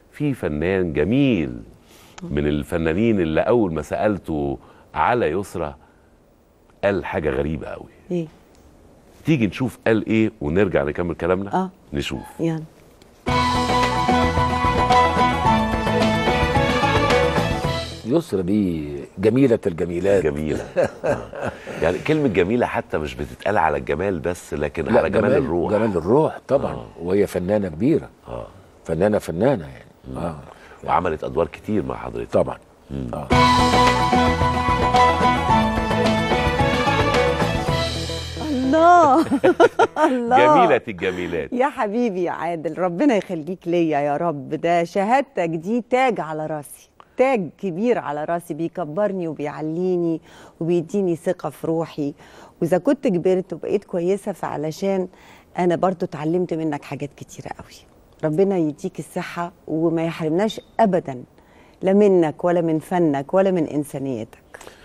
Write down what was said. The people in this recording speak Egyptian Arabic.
في فنان جميل من الفنانين اللي اول ما سالته على يسرى قال حاجه غريبه قوي ايه تيجي نشوف قال ايه ونرجع نكمل كلامنا اه نشوف يعني يسرى دي جميلة الجميلات جميله آه. يعني كلمه جميله حتى مش بتتقال على الجمال بس لكن على جمال, الروح جمال الروح طبعا آه. وهي فنانة كبيرة اه فنانة فنانة يعني اه وعملت ادوار كتير مع حضرتك طبعا اه الله الله جميله الجميلات يا حبيبي يا عادل ربنا يخليك ليا يا رب ده شهادتك دي تاج على راسي تاج كبير على راسي بيكبرني وبيعليني وبيديني ثقة في روحي وإذا كنت كبرت وبقيت كويسة فعلشان أنا برضو اتعلمت منك حاجات كتيرة قوي ربنا يديك الصحة وما يحرمناش أبدا لا منك ولا من فنك ولا من إنسانيتك